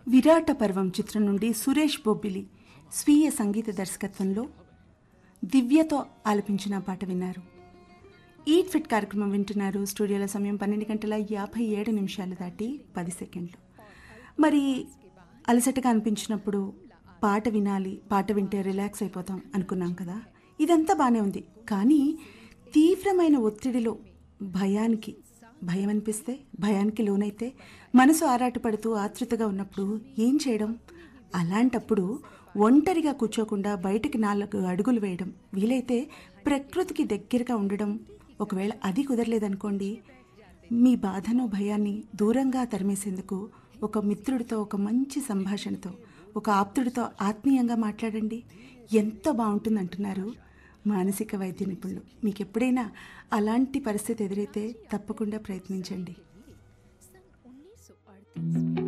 విరాట పర్వం చిత్రం నుండి సురేష్ బొబ్బిలి స్వీయ సంగీత దర్శకత్వంలో దివ్యతో ఆలపించిన పాట విన్నారు ఈట్ ఫిట్ కార్యక్రమం వింటున్నారు స్టూడియోల సమయం పన్నెండు గంటల యాభై ఏడు నిమిషాలు దాటి పది సెకండ్లు మరి అలసటగా అనిపించినప్పుడు పాట వినాలి పాట వింటే రిలాక్స్ అయిపోతాం అనుకున్నాం కదా ఇదంతా బాగానే ఉంది కానీ తీవ్రమైన ఒత్తిడిలో భయానికి భయం అనిపిస్తే భయానికి లోనైతే మనసు ఆరాటపడుతూ ఆతృతగా ఉన్నప్పుడు ఏం చేయడం అలాంటప్పుడు ఒంటరిగా కూర్చోకుండా బయటికి నాలుగు అడుగులు వేయడం వీలైతే ప్రకృతికి దగ్గరగా ఉండడం ఒకవేళ అది కుదరలేదనుకోండి మీ బాధను భయాన్ని దూరంగా తరిమేసేందుకు ఒక మిత్రుడితో ఒక మంచి సంభాషణతో ఒక ఆప్తుడితో ఆత్మీయంగా మాట్లాడండి ఎంత బాగుంటుంది అంటున్నారు మానసిక వైద్య నిపుణులు మీకు ఎప్పుడైనా అలాంటి పరిస్థితి ఎదురైతే తప్పకుండా ప్రయత్నించండి सन 1938